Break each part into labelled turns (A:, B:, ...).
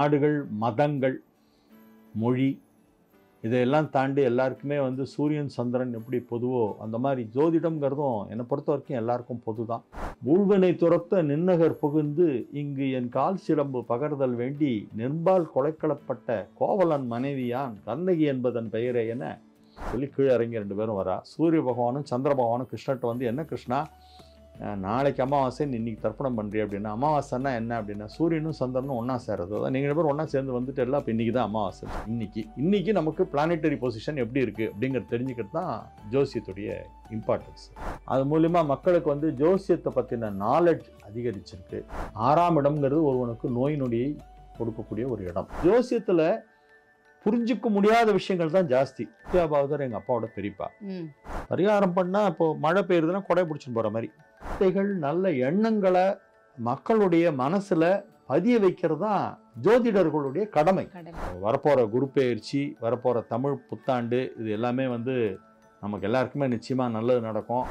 A: நாடுகள் மதங்கள் மொழி இதையெல்லாம் தாண்டி எல்லாருக்குமே வந்து சூரியன் சந்திரன் எப்படி பொதுவோ அந்த மாதிரி ஜோதிடம்ங்கிறதும் என்னை பொறுத்த வரைக்கும் எல்லாருக்கும் பொது தான் ஊழ்வினை துரத்த நின்னகர் புகுந்து இங்கு என் கால் சிலம்பு பகர்தல் வேண்டி நெற்பால் கொலைக்களப்பட்ட கோவலன் மனைவியான் கண்ணகி என்பதன் பெயரே என சொல்லி கீழே இறங்கி ரெண்டு பேரும் வரா சூரிய பகவானும் சந்திர பகவானும் கிருஷ்ணர்கிட்ட வந்து என்ன கிருஷ்ணா அஹ் நாளைக்கு அமாவாசை நீ இன்னைக்கு தர்ப்பணம் பண்ணுறிய அப்படின்னா அமாவாசைன்னா என்ன அப்படின்னா சூரியனும் சந்திரனும் ஒன்றா சேர்றது அதான் நீங்கள் பேர் ஒன்றா சேர்ந்து வந்துட்டு எல்லாம் இப்போ இன்றைக்கி தான் அமாவாசை இன்னைக்கு இன்னைக்கு நமக்கு பிளானட்டரி பொசிஷன் எப்படி இருக்குது அப்படிங்கிறது தெரிஞ்சுக்கிறது தான் ஜோசியத்துடைய இம்பார்ட்டன்ஸ் அது மூலிமா மக்களுக்கு வந்து ஜோசியத்தை பற்றின நாலேஜ் அதிகரிச்சிருக்கு ஆறாம் இடம்ங்கிறது ஒருவனுக்கு நோய் நொடியை கொடுக்கக்கூடிய ஒரு இடம் ஜோசியத்தில் புரிஞ்சிக்க முடியாத விஷயங்கள் தான் ஜாஸ்தி வித்யாபாவதர் எங்கள் அப்பாவோட பெரியப்பா
B: ம்
A: பரிகாரம் பண்ணால் இப்போ மழை பெய்யுதுன்னா கொடை பிடிச்சிட்டு போகிற மாதிரி வார்த்தைகள் நல்ல எண்ணங்களை மக்களுடைய மனசில் பதிய வைக்கிறது தான் ஜோதிடர்களுடைய கடமை
B: கடமை
A: வரப்போகிற குரு பெயர்ச்சி வரப்போகிற தமிழ் புத்தாண்டு இது எல்லாமே வந்து நமக்கு எல்லாருக்குமே நிச்சயமாக நல்லது நடக்கும்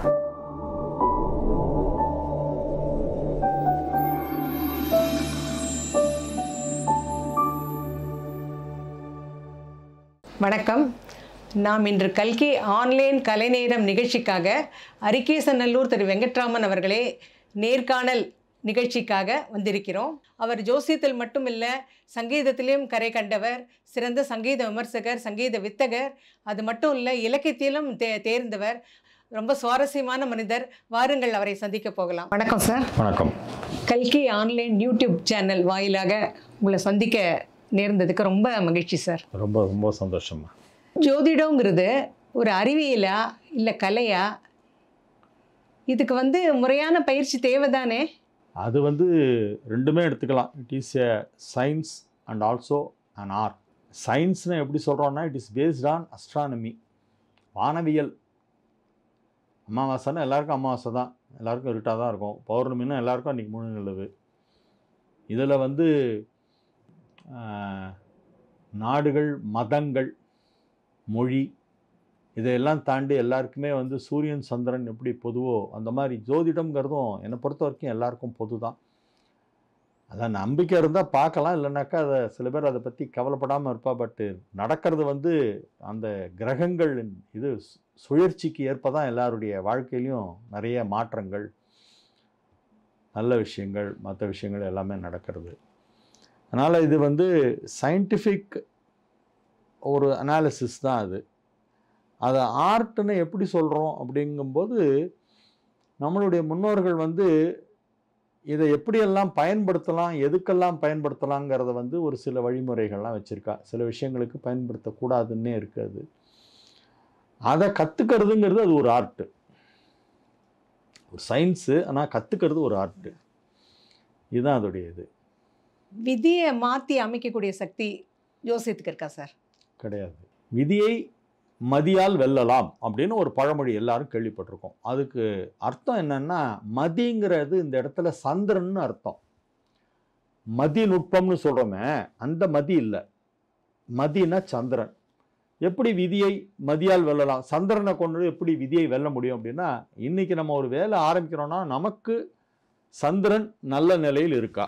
B: வணக்கம் நாம் இன்று கல்கி ஆன்லைன் கலைநேரம் நிகழ்ச்சிக்காக அரிகேசநல்லூர் திரு வெங்கட்ராமன் அவர்களே நேர்காணல் நிகழ்ச்சிக்காக வந்திருக்கிறோம் அவர் ஜோசியத்தில் மட்டுமில்ல சங்கீதத்திலும் கரை கண்டவர் சிறந்த சங்கீத விமர்சகர் சங்கீத வித்தகர் அது மட்டும் இல்லை இலக்கியத்திலும் தே தேர்ந்தவர் ரொம்ப சுவாரஸ்யமான மனிதர் வாருங்கள் அவரை சந்திக்க போகலாம் வணக்கம் சார்
A: வணக்கம்
B: கல்கி ஆன்லைன் யூடியூப் சேனல் வாயிலாக உங்களை சந்திக்க நேர்ந்ததுக்கு ரொம்ப மகிழ்ச்சி சார்
A: ரொம்ப ரொம்ப சந்தோஷமா
B: ஜோதிடங்கிறது ஒரு அறிவியலா இல்லை கலையா இதுக்கு வந்து முறையான பயிற்சி தேவைதானே
A: அது வந்து ரெண்டுமே எடுத்துக்கலாம் it is a science and also an art சயின்ஸ்னு எப்படி சொல்கிறோன்னா it is based on astronomy வானவியல் அமாவாசைன்னா எல்லாருக்கும் அமாவாசை தான் எல்லாருக்கும் இருட்டாக தான் இருக்கும் பௌர்ணமின்னா எல்லாருக்கும் அன்றைக்கி முழு நிலவு இதில் வந்து ஆஹ், நாடுகள் மதங்கள் மொழி இதையெல்லாம் தாண்டி எல்லாருக்குமே வந்து சூரியன் சந்திரன் எப்படி பொதுவோ அந்த மாதிரி ஜோதிடம்ங்கிறதும் என்னை பொறுத்த வரைக்கும் எல்லாருக்கும் பொது தான் அதான் நம்பிக்கை இருந்தால் பார்க்கலாம் இல்லைனாக்கா அதை சில பேர் அதை பற்றி கவலைப்படாமல் இருப்பா பட்டு நடக்கிறது வந்து அந்த கிரகங்கள் இது சு- சுழற்சிக்கு ஏற்ப தான் எல்லாருடைய வாழ்க்கையிலையும் நிறைய மாற்றங்கள் நல்ல விஷயங்கள் மற்ற விஷயங்கள் எல்லாமே நடக்கிறது அதனால் இது வந்து சயின்டிஃபிக் ஒரு அனாலிசிஸ் தான் அது அதை ஆர்ட்னு எப்படி சொல்கிறோம் அப்படிங்கும்போது நம்மளுடைய முன்னோர்கள் வந்து இதை எப்படியெல்லாம் பயன்படுத்தலாம் எதுக்கெல்லாம் பயன்படுத்தலாங்கிறத வந்து ஒரு சில வழிமுறைகள்லாம் வச்சுருக்கா சில விஷயங்களுக்கு பயன்படுத்தக்கூடாதுன்னே இருக்குது அதை கற்றுக்கிறதுங்கிறது அது ஒரு ஆர்ட்டு ஒரு சயின்ஸு ஆனால் கற்றுக்கிறது ஒரு ஆர்ட்டு இதுதான் அதோடைய இது
B: விதியை மாற்றி அமைக்கக்கூடிய சக்தி யோசித்துக்கு இருக்கா சார்
A: கிடையாது விதியை மதியால் வெல்லலாம் அப்படின்னு ஒரு பழமொழி எல்லாரும் கேள்விப்பட்டிருக்கோம் அதுக்கு அர்த்தம் என்னன்னா மதிங்கிறது இந்த இடத்துல சந்திரன்னு அர்த்தம் மதி நுட்பம்னு சொல்கிறோமே அந்த மதி இல்லை மதினா சந்திரன் எப்படி விதியை மதியால் வெல்லலாம் சந்திரனை கொண்டு எப்படி விதியை வெல்ல முடியும் அப்படின்னா இன்னைக்கு நம்ம ஒரு வேலை ஆரம்பிக்கிறோம்னா நமக்கு சந்திரன் நல்ல நிலையில் இருக்கா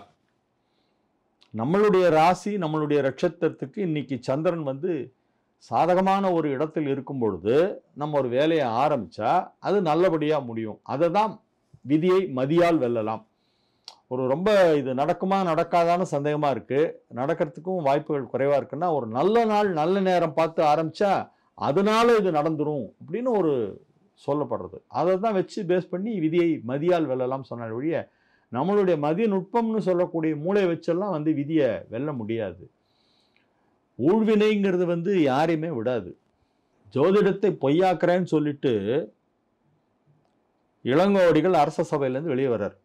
A: நம்மளுடைய ராசி நம்மளுடைய நட்சத்திரத்துக்கு இன்னைக்கு சந்திரன் வந்து சாதகமான ஒரு இடத்தில் இருக்கும் பொழுது நம்ம ஒரு வேலையை ஆரம்பிச்சா அது நல்லபடியாக முடியும் அதை தான் விதியை மதியால் வெல்லலாம் ஒரு ரொம்ப இது நடக்குமா நடக்காதான்னு சந்தேகமாக இருக்குது நடக்கிறதுக்கும் வாய்ப்புகள் குறைவாக இருக்குன்னா ஒரு நல்ல நாள் நல்ல நேரம் பார்த்து ஆரம்பிச்சா அதனால இது நடந்துரும் அப்படின்னு ஒரு சொல்லப்படுறது அதை தான் வச்சு பேஸ் பண்ணி விதியை மதியால் வெல்லலாம் சொன்னால் ஒழிய நம்மளுடைய மதிய நுட்பம்னு சொல்லக்கூடிய மூளை வச்செல்லாம் வந்து விதியை வெல்ல முடியாது ஊழ்வினைங்கிறது வந்து யாரையுமே விடாது ஜோதிடத்தை பொய்யாக்குறேன்னு சொல்லிட்டு இளங்கோவடிகள் அரச சபையிலேருந்து வெளியே வர்றார்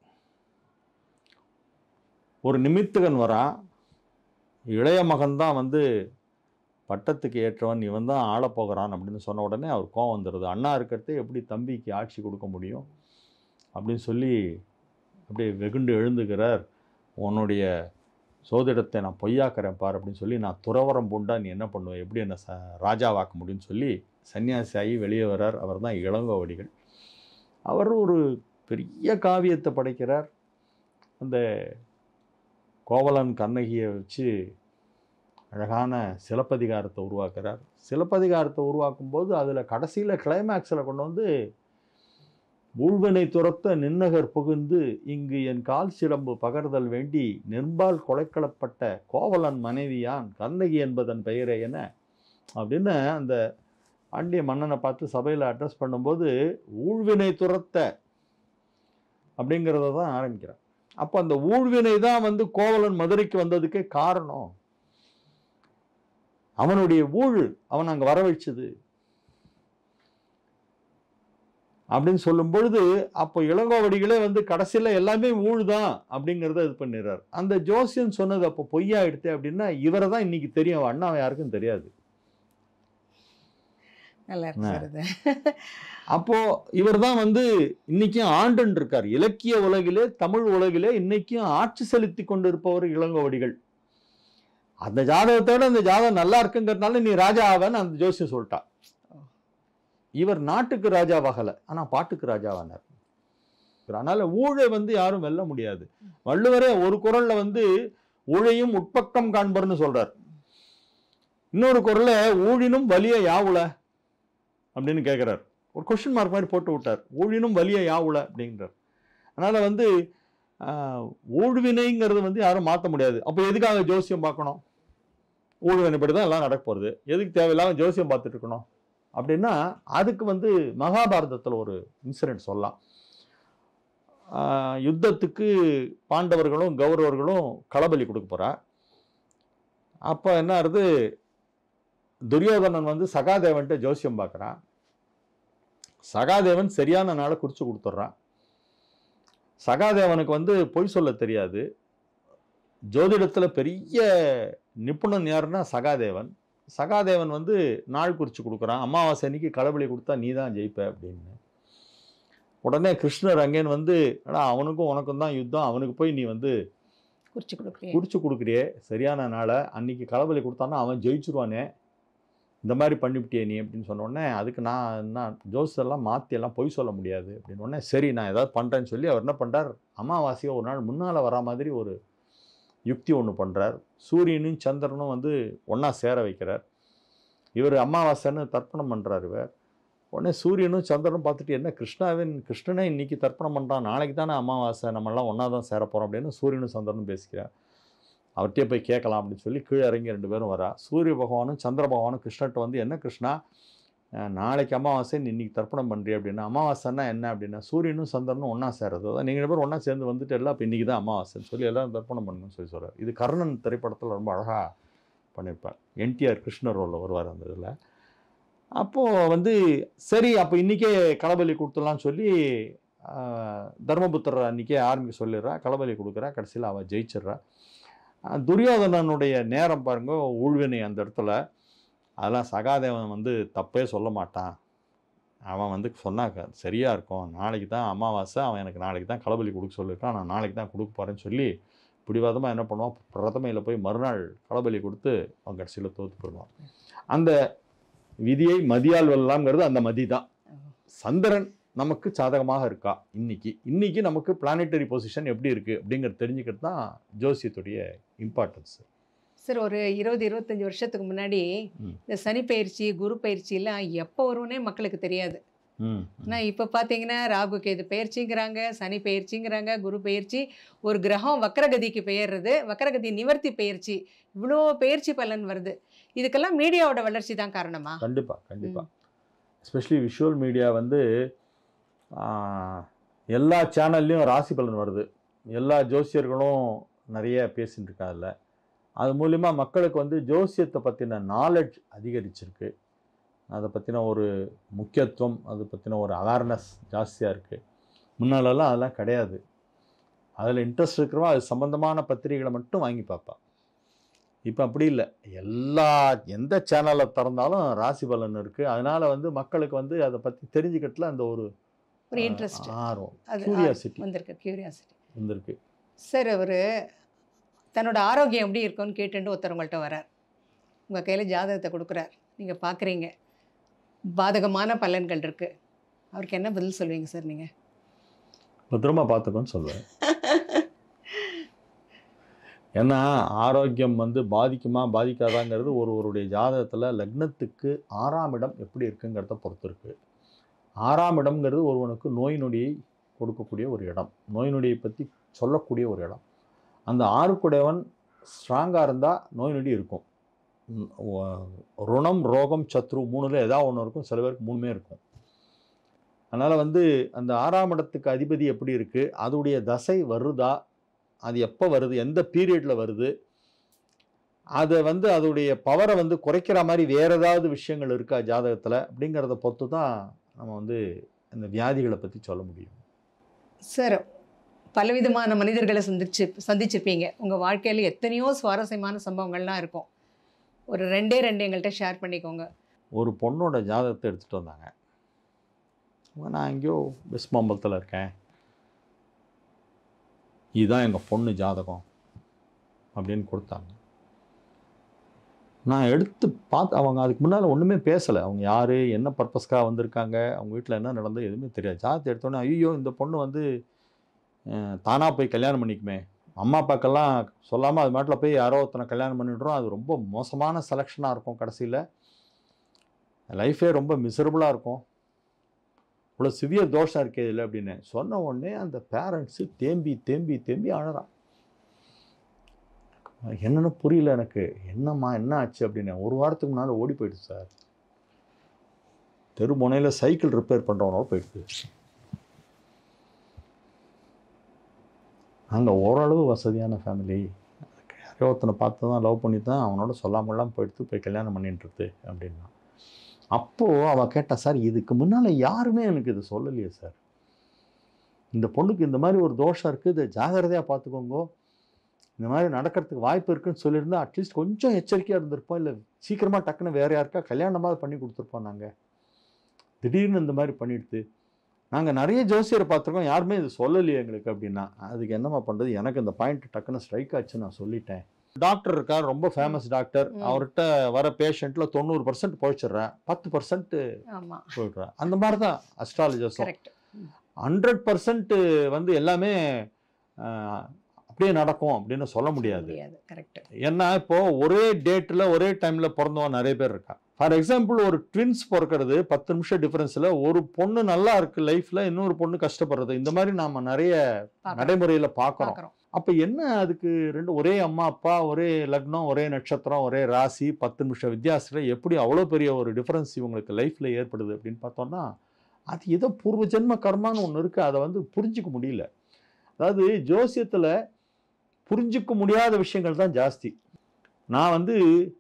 A: ஒரு நிமித்தகன் வரான் இளைய மகன்தான் வந்து பட்டத்துக்கு ஏற்றவன் இவன் தான் ஆளப் போகிறான் அப்படின்னு சொன்ன உடனே அவர் கோவம் வந்துடுது அண்ணா இருக்கிறதே எப்படி தம்பிக்கு ஆட்சி கொடுக்க முடியும் அப்படின்னு சொல்லி அப்படியே வெகுண்டு எழுந்துகிறார் உன்னுடைய சோதிடத்தை நான் பொய்யாக்கிறேன் பார் அப்படின்னு சொல்லி நான் துறவரம் பூண்டா நீ என்ன பண்ணுவ எப்படி என்ன ச ராஜாவாக்க முடியும்னு சொல்லி சன்னியாசியாகி வெளியே வரார் அவர் தான் இளங்கோவடிகள் அவர் ஒரு பெரிய காவியத்தை படைக்கிறார் அந்த கோவலன் கண்ணகியை வச்சு அழகான சிலப்பதிகாரத்தை உருவாக்குறார் சிலப்பதிகாரத்தை உருவாக்கும் போது அதில் கடைசியில் கிளைமேக்ஸில் கொண்டு வந்து ஊழ்வினை துரத்த நின்னகர் புகுந்து இங்கு என் கால் சிலம்பு பகர்தல் வேண்டி நெற்பால் கொலைக்களப்பட்ட கோவலன் மனைவியான் கண்ணகி என்பதன் பெயரே என அப்படின்னு அந்த பாண்டிய மன்னனை பார்த்து சபையில் அட்ரஸ் பண்ணும்போது ஊழ்வினை துரத்த அப்படிங்கிறத தான் ஆரம்பிக்கிறார் அப்போ அந்த ஊழ்வினை தான் வந்து கோவலன் மதுரைக்கு வந்ததுக்கே காரணம் அவனுடைய ஊழ் அவன் அங்கே வரவழைச்சது அப்படின்னு சொல்லும் பொழுது அப்போ இளங்கோவடிகளே வந்து கடைசியில் எல்லாமே ஊழ் தான் அப்படிங்கிறத இது பண்ணிடுறார் அந்த ஜோசியன் சொன்னது அப்போ பொய்யா எடுத்தே அப்படின்னா இவரை தான் இன்னைக்கு தெரியும் அவன் அண்ணா யாருக்கும் தெரியாது
B: நல்லா இருக்கு சார் இது
A: அப்போ இவர் தான் வந்து இன்னைக்கும் ஆண்டன் இருக்கார் இலக்கிய உலகிலே தமிழ் உலகிலே இன்னைக்கும் ஆட்சி செலுத்தி கொண்டிருப்பவர் இளங்கோவடிகள் அந்த ஜாதகத்தோட அந்த ஜாதகம் நல்லா இருக்குங்கிறதுனால நீ ராஜா ஆவன்னு அந்த ஜோசியம் சொல்லிட்டா இவர் நாட்டுக்கு ராஜாவாகல ஆனா பாட்டுக்கு ராஜாவானார் அதனால ஊழை வந்து யாரும் வெல்ல முடியாது வள்ளுவரே ஒரு குரல்ல வந்து ஊழையும் உட்பக்கம் காண்பர்னு சொல்றார் இன்னொரு குரல்ல ஊழினும் வலிய யாவுல அப்படின்னு கேட்குறார் ஒரு கொஷின் மார்க் மாதிரி போட்டு விட்டார் ஊழினும் வலிய யாவுல அப்படின்றார் அதனால் வந்து ஆஹ், ஊழ்வினைங்கிறது வந்து யாரும் மாற்ற முடியாது அப்போ எதுக்காக ஜோசியம் பார்க்கணும் ஊழ்வினைப்படி தான் எல்லாம் நடக்க போகிறது எதுக்கு தேவையில்லாம ஜோசியம் பார்த்துட்டு இருக்கணும் அப்படின்னா அதுக்கு வந்து மகாபாரதத்தில் ஒரு இன்சிடென்ட் சொல்லலாம் ஆஹ், யுத்தத்துக்கு பாண்டவர்களும் கௌரவர்களும் களபலி கொடுக்க போகிறா அப்போ என்ன ஆகுது துரியோதனன் வந்து சகாதேவன்ட்ட ஜோசியம் பார்க்குறான் சகாதேவன் சரியான நாளை குறித்து கொடுத்துட்றான் சகாதேவனுக்கு வந்து பொய் சொல்ல தெரியாது ஜோதிடத்தில் பெரிய நிபுணன் யாருன்னா சகாதேவன் சகாதேவன் வந்து நாள் குறித்து கொடுக்குறான் அமாவாசை அன்னைக்கு களபலி கொடுத்தா நீ தான் ஜெயிப்ப அப்படின்னு உடனே கிருஷ்ணர் அங்கேன்னு வந்து அடா அவனுக்கும் உனக்கும் தான் யுத்தம் அவனுக்கு போய் நீ வந்து
B: குறிச்சு கொடுக்குறேன்
A: குறிச்சு கொடுக்குறியே சரியான நாளை அன்னைக்கு களபலி கொடுத்தான்னா அவன் ஜெயிச்சிருவானே இந்த மாதிரி பண்ணிவிட்டியே நீ அப்படின்னு சொன்ன உடனே அதுக்கு நான் என்ன ஜோஸ் எல்லாம் மாற்றி எல்லாம் பொய் சொல்ல முடியாது அப்படின்னு உடனே சரி நான் ஏதாவது பண்ணுறேன்னு சொல்லி அவர் என்ன பண்ணுறார் அமாவாசையை ஒரு நாள் முன்னால் வரா மாதிரி ஒரு யுக்தி ஒன்று பண்ணுறார் சூரியனும் சந்திரனும் வந்து ஒன்றா சேர வைக்கிறார் இவர் அமாவாசைன்னு தர்ப்பணம் பண்ணுறார் இவர் உடனே சூரியனும் சந்திரனும் பார்த்துட்டு என்ன கிருஷ்ணாவின் கிருஷ்ணனே இன்னைக்கு தர்ப்பணம் பண்ணுறான் நாளைக்கு தானே அமாவாசை நம்மளாம் ஒன்றா தான் சேர போகிறோம் அப்படின்னு சூரியனும் சந்திரனும் பேசிக்கிறார் அவர்கிட்டயே போய் கேட்கலாம் அப்படின்னு சொல்லி கீழே இறங்கி ரெண்டு பேரும் வரா சூரிய பகவானும் சந்திர பகவானும் கிருஷ்ணர்கிட்ட வந்து என்ன கிருஷ்ணா அஹ் நாளைக்கு அமாவாசை நீ இன்னைக்கு தர்ப்பணம் பண்ணுறீ அப்படின்னா அமாவாசைன்னா என்ன அப்படின்னா சூரியனும் சந்திரனும் ஒன்றா சேர்றது அதான் நீங்கள் ரெண்டு பேரும் ஒன்றா சேர்ந்து வந்துட்டு எல்லாம் இப்போ இன்றைக்கி தான் அமாவாசைன்னு சொல்லி எல்லாரும் தர்ப்பணம் பண்ணணும்னு சொல்லி சொல்கிறார் இது கர்ணன் திரைப்படத்தில் ரொம்ப அழகாக பண்ணியிருப்பார் என்டிஆர் கிருஷ்ணர் ரோலில் வருவார் அந்த இதில் அப்போது வந்து சரி அப்போ இன்றைக்கே களபலி கொடுத்துடலாம்னு சொல்லி ஆஹ், தர்மபுத்திரர் அன்றைக்கே ஆரம்பிக்க சொல்லிடுறா களபலி கொடுக்குறா கடைசியில் அவள் ஜெயிச்சிடுறா ஆஹ், துரியோதனனுடைய நேரம் பாருங்க ஊழ்வினை அந்த இடத்துல அதெல்லாம் சகாதேவன் வந்து தப்பே சொல்ல மாட்டான் அவன் வந்து சொன்னாக்க சரியாக இருக்கும் நாளைக்கு தான் அமாவாசை அவன் எனக்கு நாளைக்கு தான் களபலி கொடுக்க சொல்லியிருக்கான் நான் நாளைக்கு தான் கொடுக்க போகிறேன்னு சொல்லி பிடிவாதமாக என்ன பண்ணுவான் பிரதமையில் போய் மறுநாள் களபலி கொடுத்து அவன் கடைசியில் தோற்று போயிடுவான் அந்த விதியை மதியால் வெல்லலாம்ங்கிறது அந்த மதி தான் சந்திரன் நமக்கு சாதகமாக இருக்கா இன்னைக்கு இன்னைக்கு நமக்கு பிளானட்டரி பொசிஷன் எப்படி இருக்குது அப்படிங்கிறது தெரிஞ்சுக்கிறது தான் ஜோசியத்துடைய இம்பார்ட்டன்ஸ்
B: சார் ஒரு இருபது இருபத்தஞ்சி வருஷத்துக்கு முன்னாடி
A: ம்.
B: இந்த சனி பயிற்சி குரு பயிற்சியெல்லாம் எப்போ வரும்னே மக்களுக்கு தெரியாது
A: ம்
B: ஆனால் இப்போ பார்த்தீங்கன்னா ராகு கேது பயிற்சிங்கிறாங்க சனி பயிற்சிங்கிறாங்க குரு பயிற்சி ஒரு கிரகம் வக்ரகதிக்கு பெயர்றது வக்ரகதி நிவர்த்தி பயிற்சி இவ்வளோ பயிற்சி பலன் வருது இதுக்கெல்லாம் மீடியாவோட வளர்ச்சி தான் காரணமா
A: கண்டிப்பாக கண்டிப்பாக எஸ்பெஷலி விஷுவல் மீடியா வந்து ஆஹ், எல்லா சேனல்லையும் ராசி பலன் வருது எல்லா ஜோசியர்களும் நிறைய பேசிட்டு இருக்கா அதில் அது மூலிமா மக்களுக்கு வந்து ஜோசியத்தை பற்றின நாலெட்ஜ் அதிகரிச்சிருக்கு அதை பற்றின ஒரு முக்கியத்துவம் அதை பற்றின ஒரு அவேர்னஸ் ஜாஸ்தியாக இருக்குது முன்னாலெல்லாம் அதெல்லாம் கிடையாது அதில் இன்ட்ரெஸ்ட் இருக்கிறவா அது சம்மந்தமான பத்திரிகைகளை மட்டும் வாங்கி பார்ப்பா இப்போ அப்படி இல்லை எல்லா எந்த சேனலை திறந்தாலும் ராசி பலன் இருக்குது அதனால் வந்து மக்களுக்கு வந்து அதை பற்றி தெரிஞ்சுக்கிறதுல அந்த ஒரு
B: ஒரு இன்ட்ரெஸ்ட்
A: ஆர்வம்
B: அது
A: கியூரியாசிட்டி
B: வந்திருக்கு கியூரியாசிட்டி
A: வந்திருக்கு
B: சார் அவர் தன்னோட ஆரோக்கியம் எப்படி இருக்குன்னு கேட்டுட்டு ஒருத்தர் உங்கள்கிட்ட வரார் உங்கள் கையில் ஜாதகத்தை கொடுக்குறார் நீங்கள் பார்க்குறீங்க பாதகமான பலன்கள் இருக்குது அவருக்கு என்ன பதில் சொல்வீங்க சார் நீங்கள்
A: பத்திரமா பார்த்துக்கோன்னு சொல்லுவேன் ஏன்னா ஆரோக்கியம் வந்து பாதிக்குமா பாதிக்காதாங்கிறது ஒருவருடைய ஜாதகத்தில் லக்னத்துக்கு ஆறாம் இடம் எப்படி இருக்குங்கிறத பொறுத்து இருக்கு ஆறாம் இடம்ங்கிறது ஒருவனுக்கு நோய் நொடியை கொடுக்கக்கூடிய ஒரு இடம் நோய் நொடியை பற்றி சொல்லக்கூடிய ஒரு இடம் அந்த ஆறுக்குடையவன் ஸ்ட்ராங்காக இருந்தால் நோய் நொடி இருக்கும் ம், வ- ருணம் ரோகம் சத்ரு மூணுல ஏதாவது ஒன்று இருக்கும் சில பேருக்கு மூணுமே இருக்கும் அதனால் வந்து அந்த ஆறாம் இடத்துக்கு அதிபதி எப்படி இருக்குது அதோடைய தசை வருதா அது எப்போ வருது எந்த பீரியடில் வருது அதை வந்து அதோடைய பவரை வந்து குறைக்கிற மாதிரி வேறு ஏதாவது விஷயங்கள் இருக்கா ஜாதகத்தில் அப்படிங்கிறத பொறுத்து தான் நம்ம வந்து இந்த வியாதிகளை பற்றி சொல்ல முடியும்
B: சார் பலவிதமான மனிதர்களை சந்திச்சு சந்திச்சிருப்பீங்க உங்கள் வாழ்க்கையில் எத்தனையோ சுவாரஸ்யமான சம்பவங்கள்லாம் இருக்கும் ஒரு ரெண்டே ரெண்டு எங்கள்கிட்ட ஷேர் பண்ணிக்கோங்க
A: ஒரு பொண்ணோட ஜாதகத்தை எடுத்துகிட்டு வந்தாங்க அவங்க, நான் எங்கேயோ வெஸ்ட் மாம்பலத்தில் இருக்கேன் இதுதான் எங்கள் பொண்ணு ஜாதகம் அப்படின்னு கொடுத்தாங்க நான் எடுத்து பார்த்து அவங்க அதுக்கு முன்னால் ஒன்றுமே பேசலை அவங்க யார் என்ன பர்பஸ்க்காக வந்திருக்காங்க அவங்க வீட்டில் என்ன நடந்தது எதுவுமே தெரியாது ஜாதகத்தை எடுத்தோன்னே ஐயோ இந்த பொண்ணு வந்து தானாக போய் கல்யாணம் பண்ணிக்குமே அம்மா அப்பாக்கெல்லாம் சொல்லாமல் அது மாட்டில் போய் யாரோ ஒருத்தனை கல்யாணம் பண்ணிடுறோம் அது ரொம்ப மோசமான செலெக்ஷனாக இருக்கும் கடைசியில் லைஃபே ரொம்ப மிசரபுளாக இருக்கும் இவ்வளோ சிவியர் தோஷம் இருக்கே இதில் அப்படின்னு சொன்ன உடனே அந்த பேரண்ட்ஸு தேம்பி தேம்பி தேம்பி அழறான் என்னன்னு புரியல எனக்கு என்னம்மா என்ன ஆச்சு அப்படின்னு ஒரு வாரத்துக்கு முன்னால் ஓடி போயிடுச்சு சார் தெரு முனையில் சைக்கிள் ரிப்பேர் பண்ணுறவனோட போயிடுது நாங்கள் ஓரளவு வசதியான ஃபேமிலி யாரையோ ஒருத்தனை பார்த்து தான் லவ் பண்ணி தான் அவனோட சொல்லாமலாம் போயிடுத்து போய் கல்யாணம் பண்ணிட்டுருது அப்படின்னா அப்போது அவள் கேட்டா சார் இதுக்கு முன்னால் யாருமே எனக்கு இது சொல்லலையே சார் இந்த பொண்ணுக்கு இந்த மாதிரி ஒரு தோஷம் இருக்குது இதை ஜாகிரதையாக பார்த்துக்கோங்க இந்த மாதிரி நடக்கிறதுக்கு வாய்ப்பு இருக்குன்னு சொல்லியிருந்தா அட்லீஸ்ட் கொஞ்சம் எச்சரிக்கையாக இருந்திருப்போம் இல்லை சீக்கிரமாக டக்குன்னு வேறு யாருக்கா கல்யாணமாவது பண்ணி கொடுத்துருப்போம் நாங்கள் திடீர்னு இந்த மாதிரி பண்ணிடுது நாங்கள் நிறைய ஜோசியரை பார்த்துருக்கோம் யாருமே இது சொல்லலையே எங்களுக்கு அப்படின்னா அதுக்கு என்னம்மா பண்ணுறது எனக்கு இந்த பாயிண்ட் டக்குன்னு ஸ்ட்ரைக் ஆச்சு நான் சொல்லிட்டேன் டாக்டர் இருக்கார் ரொம்ப ஃபேமஸ் டாக்டர்
B: ம்.
A: அவர்கிட்ட வர பேஷண்ட்ல தொண்ணூறு பர்சன்ட் போயிடுறேன் பத்து பர்சன்ட்
B: ஆமாம்
A: போயிடுறேன் அந்த மாதிரி தான் அஸ்ட்ராலஜர்ஸும்
B: கரெக்ட்
A: ஹண்ட்ரட் பர்சன்ட் வந்து எல்லாமே ஆஹ், அப்படியே நடக்கும் அப்படின்னு சொல்ல முடியாது
B: முடியாது கரெக்ட்
A: ஏன்னா இப்போ ஒரே டேட்டில் ஒரே டைமில் பிறந்தவன் நிறைய பேர் இருக்கா ஃபார் எக்ஸாம்பிள் ஒரு ட்வின்ஸ் பிறக்கிறது பத்து நிமிஷம் டிஃபரன்ஸில் ஒரு பொண்ணு நல்லா இருக்கு லைஃப்பில் இன்னொரு பொண்ணு கஷ்டப்படுறது இந்த மாதிரி நாம் நிறைய நடைமுறையில் பார்க்குறோம்
B: பார்க்குறோம்
A: அப்போ என்ன அதுக்கு ரெண்டு ஒரே அம்மா அப்பா ஒரே லக்னம் ஒரே நட்சத்திரம் ஒரே ராசி பத்து நிமிஷம் வித்தியாசத்தில் எப்படி அவ்வளோ பெரிய ஒரு டிஃபரன்ஸ் இவங்களுக்கு லைஃப்பில் ஏற்படுது அப்படின்னு பார்த்தோம்னா அது ஏதோ பூர்வ ஜென்ம கர்மான்னு ஒன்று இருக்குது அதை வந்து புரிஞ்சிக்க முடியல அதாவது ஜோசியத்தில் புரிஞ்சிக்க முடியாத விஷயங்கள் தான் ஜாஸ்தி நான் வந்து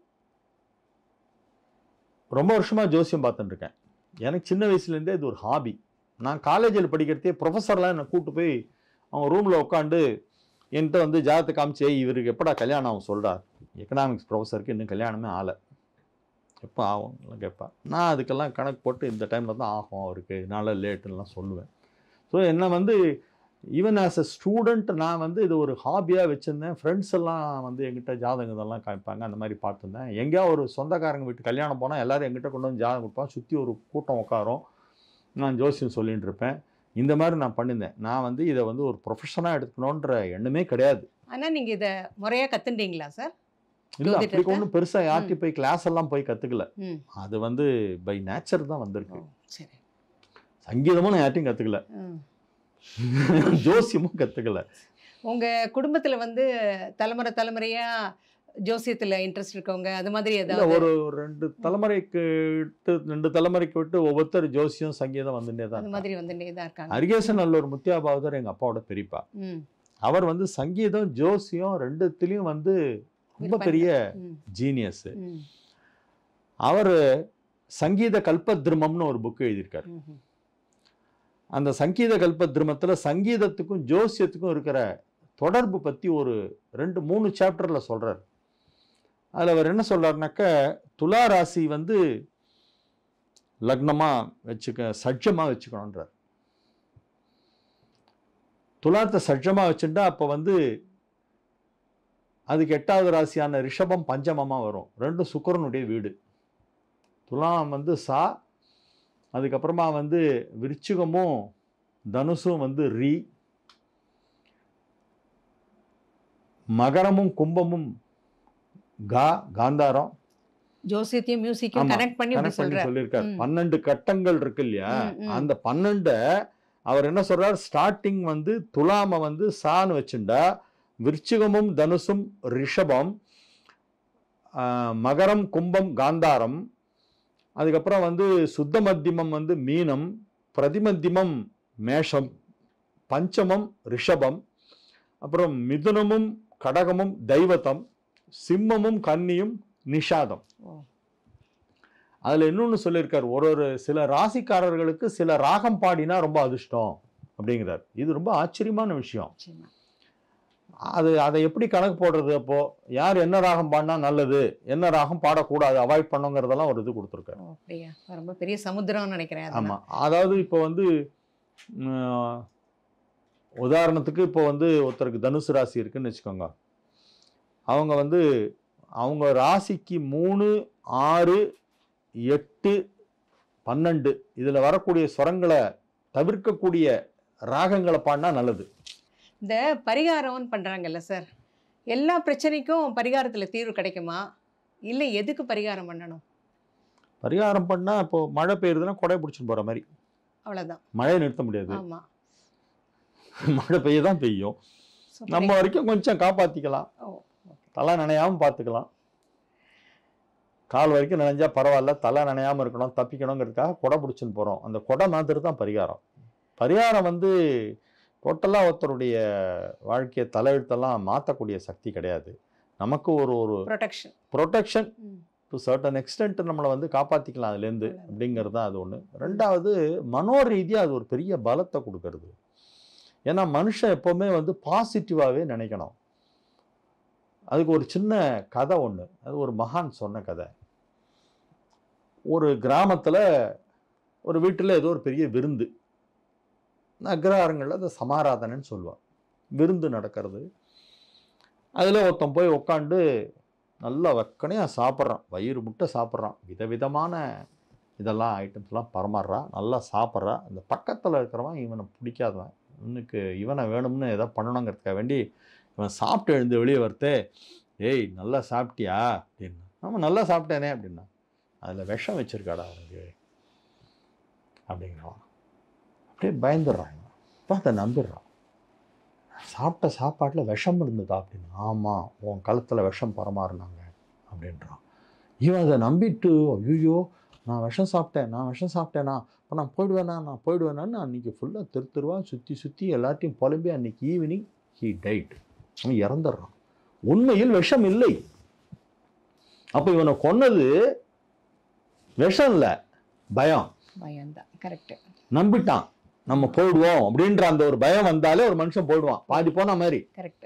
A: ரொம்ப வருஷமாக ஜோசியம் பார்த்துட்டு இருக்கேன் எனக்கு சின்ன வயசுலேருந்தே இது ஒரு ஹாபி நான் காலேஜில் படிக்கிறதே ப்ரொஃபஸர்லாம் என்னை கூட்டு போய் அவங்க ரூமில் உட்காந்து என்கிட்ட வந்து ஜாதகத்தை காமிச்சு "ஏய், இவருக்கு எப்படா கல்யாணம் ஆகும் சொல்கிறார் எக்கனாமிக்ஸ் ப்ரொஃபஸருக்கு இன்னும் கல்யாணமே ஆகலை எப்போ ஆகும் கேட்பேன் நான் அதுக்கெல்லாம் கணக்கு போட்டு இந்த டைமில் தான் ஆகும் அவருக்கு இதனால லேட்டுன்னெலாம் சொல்லுவேன் ஸோ என்னை வந்து ஈவன் ஆஸ் அ ஸ்டூடெண்ட் நான் வந்து இது ஒரு ஹாபியாக வச்சுருந்தேன் ஃப்ரெண்ட்ஸ் எல்லாம் வந்து எங்கிட்ட ஜாதகம் இதெல்லாம் காமிப்பாங்க அந்த மாதிரி பார்த்துருந்தேன் எங்கேயா ஒரு சொந்தக்காரங்க வீட்டு கல்யாணம் போனால் எல்லாரும் எங்கிட்ட கொண்டு வந்து ஜாதகம் கொடுப்பான் சுற்றி ஒரு கூட்டம் உட்காரும் நான் ஜோசியம் சொல்லிட்டு இருப்பேன் இந்த மாதிரி நான் பண்ணியிருந்தேன் நான் வந்து இதை வந்து ஒரு ப்ரொஃபஷனாக எடுக்கணுன்ற எண்ணமே கிடையாது
B: ஆனால் நீங்கள் இதை முறையாக கற்றுண்டீங்களா சார்
A: இல்லை அப்படி
B: ஜோதிடத்தை?
A: ஒன்றும் பெருசாக யார்கிட்டயும் போய் கிளாஸ் எல்லாம் போய் கற்றுக்கல
B: ம்
A: அது வந்து பை நேச்சர் தான் வந்திருக்கு
B: ஓ சரி
A: சங்கீதமும் நான் யார்ட்டையும் கற்றுக்கல
B: ம்
A: ஜோசியமும் கற்றுக்கல
B: உங்கள் குடும்பத்தில் வந்து தலைமுறை தலைமுறையாக ஜோசியத்தில் இன்ட்ரெஸ்ட் இருக்கவங்க அது மாதிரி
A: இல்லை
B: ஏதாவது
A: ஒரு ரெண்டு தலைமுறைக்கு விட்டு ரெண்டு தலைமுறைக்கு விட்டு ஒவ்வொருத்தர் ஜோசியம் சங்கீதம் வந்துட்டே தான்
B: அது
A: இருக்காங்க.
B: மாதிரி வந்துட்டே தான் இருக்காங்க
A: அரிகேசன் நல்லூர் முத்தியாபாவதர் எங்கள் அப்பாவோட பெரியப்பா
B: ம்
A: அவர் வந்து சங்கீதம் ஜோசியம் ரெண்டுத்துலேயும் வந்து ரொம்ப
B: விற்பனை.
A: பெரிய
B: ம்
A: ஜீனியஸ்
B: ம்
A: அவர் சங்கீத கல்பத்ருமம்னு ஒரு புக் எழுதியிருக்காரு
B: ம், ம்.
A: அந்த சங்கீத கல்பத்ருமத்தில் சங்கீதத்துக்கும் ஜோசியத்துக்கும் இருக்கிற தொடர்பு பற்றி ஒரு ரெண்டு மூணு சாப்டரில் சொல்கிறார் அதில் அவர் என்ன சொல்றாருனாக்க துலா ராசி வந்து லக்னமாக வச்சுக்க சட்ஜமாக வச்சுக்கணுன்றார் துலாத்தை சட்ஜமாக வச்சுட்டா அப்போ வந்து அதுக்கு எட்டாவது ராசியான ரிஷபம் பஞ்சமமாக வரும் ரெண்டும் சுக்கிரனுடைய வீடு துலாம் வந்து சா அதுக்கப்புறமா வந்து விருச்சிகமும் தனுசும் வந்து ரீ மகரமும் கும்பமும் கா காந்தாரம்
B: ஜோசியத்தையும் மியூசிக்கையும்
A: ஆமா,
B: கனெக்ட் பண்ணி இப்படி
A: கனெக்ட் பண்ணி
B: சொல்றாரு
A: சொல்லியிருக்காரு
B: ம்.
A: பன்னெண்டு கட்டங்கள் இருக்கு இல்லையா
B: ம், ம்.
A: அந்த பன்னெண்ட அவர் என்ன சொல்றார் ஸ்டார்டிங் வந்து துலாம வந்து சான்னு வச்சுண்டா விருச்சிகமும் தனுசும் ரிஷபம் ஆஹ், மகரம் கும்பம் காந்தாரம் அதுக்கப்புறம் வந்து சுத்த மத்தியமம் வந்து மீனம் பிரதிமத்தியமம் மேஷம் பஞ்சமம் ரிஷபம் அப்புறம் மிதுனமும் கடகமும் தெய்வத்தம் சிம்மமும் கன்னியும் நிஷாதம்
B: ஓ.
A: அதுல இன்னொன்னு சொல்லியிருக்கார் ஒரு ஒரு சில ராசிக்காரர்களுக்கு சில ராகம் பாடினா ரொம்ப அதிர்ஷ்டம் அப்படிங்கிறார் இது ரொம்ப ஆச்சரியமான விஷயம்
B: நிச்சயமா.
A: அது அதை எப்படி கணக்கு போடுறது அப்போ யார் என்ன ராகம் பாடினா நல்லது என்ன ராகம் பாடக்கூடாது அவாய்ட் பண்ணுங்கிறதெல்லாம் ஒரு இது கொடுத்துருக்காரு
B: ஓ, அப்படியா ரொம்ப பெரிய சமுத்திரம்னு நினைக்கிறேன் அதெல்லாம்.
A: ஆமா அதாவது இப்போ வந்து ம், உதாரணத்துக்கு இப்போ வந்து ஒருத்தருக்கு தனுசு ராசி இருக்குன்னு வச்சுக்கோங்க அவங்க வந்து அவங்க ராசிக்கு மூணு ஆறு எட்டு பன்னெண்டு இதில் வரக்கூடிய ஸ்வரங்களை தவிர்க்கக்கூடிய ராகங்களை பாடினா நல்லது
B: இந்த பரிகாரம்னு பண்றாங்கல்ல சார் எல்லா பிரச்சனைக்கும் பரிகாரத்துல தீர்வு கிடைக்குமா இல்லை எதுக்கு பரிகாரம் பண்ணணும்
A: பரிகாரம் பண்ணால் இப்போ மழை பெய்யுதுன்னா கொடை பிடிச்சின்னு போகிற மாதிரி
B: அவ்வளவுதான்
A: மழையை நிறுத்த முடியாது
B: ஆமா
A: மழை பெய்ய தான் பெய்யும்
B: So,
A: நம்ம வரைக்கும் கொஞ்சம் காப்பாற்றிக்கலாம்
B: ஓ,
A: தலை நனையாமல் பார்த்துக்கலாம் கால் வரைக்கும் நனைஞ்சா பரவாயில்ல தலை நனையாமல் இருக்கணும் தப்பிக்கணுங்கிறதுக்காக கொடை பிடிச்சின்னு போகிறோம் அந்த கொடை மாதிரி தான் பரிகாரம் பரிகாரம் வந்து டோட்டலாக ஒருத்தருடைய வாழ்க்கையை தலையெழுத்தெல்லாம் மாற்றக்கூடிய சக்தி கிடையாது நமக்கு ஒரு ஒரு
B: protection
A: protection
B: hmm.
A: To certain extent நம்மளை வந்து காப்பாற்றிக்கலாம் அதுலேருந்து
B: அவ்வளவுதான்.
A: அப்படிங்கிறது தான் அது ஒன்று ரெண்டாவது மனோரீதியாக அது ஒரு பெரிய பலத்தை கொடுக்கறது ஏன்னா மனுஷன் எப்போவுமே வந்து பாசிட்டிவாகவே நினைக்கணும் அதுக்கு ஒரு சின்ன கதை ஒன்று அது ஒரு மகான் சொன்ன கதை ஒரு கிராமத்தில் ஒரு வீட்டில் ஏதோ ஒரு பெரிய விருந்து அக்ரஹாரங்களில் அதை சமாராதனைன்னு சொல்லுவாள் விருந்து நடக்கிறது அதில் ஒருத்தன் போய் உக்காண்டு நல்லா வக்கனையாக சாப்பிட்றான் வயிறு முட்டை சாப்பிட்றான் விதவிதமான இதெல்லாம் ஐட்டம்ஸ்லாம் பரமாறுறான் நல்லா சாப்பிட்றான் அந்த பக்கத்தில் இருக்கிறவன் இவனை பிடிக்காதவன் இவனுக்கு இவனை வேணும்னு ஏதோ பண்ணணுங்கிறதுக்காக வேண்டி இவன் சாப்பிட்டு எழுந்து வெளியே வரத்தே ஏய் நல்லா சாப்பிட்டியா அப்படின்னு ஆமாம் நல்லா சாப்பிட்டேனே அப்படின்னா அதில் விஷம் வச்சிருக்காடா அவனுக்கு அப்படிங்கிறான் அப்படியே பயந்துடுறான் இவன் அப்போ அதை நம்பிடுறான் சாப்பிட்ட சாப்பாட்டில் விஷம் இருந்ததா அப்படின்னு ஆமாம் உன் கழுத்தில் விஷம் பரமாறுனாங்க அப்படின்றான் இவன் அதை நம்பிட்டு ஐயோ நான் விஷம் சாப்பிட்டேன் நான் விஷம் சாப்பிட்டேனா இப்போ நான் போயிடுவேனா நான் போயிடுவேனான்னு அன்றைக்கி ஃபுல்லாக தெரு தெருவாக சுற்றி சுற்றி எல்லாத்தையும் புலம்பி அன்றைக்கி ஈவினிங் ஹீ டைட் அவன் இறந்துடுறான் உண்மையில் விஷம் இல்லை அப்போ இவனை கொன்னது விஷம் இல்லை பயம்
B: பயம்தான் கரெக்ட்
A: நம்பிட்டான் நம்ம போயிடுவோம் அப்படின்ற அந்த ஒரு பயம் வந்தாலே ஒரு மனுஷன் போயிடுவான் பாதி போன மாதிரி
B: கரெக்ட்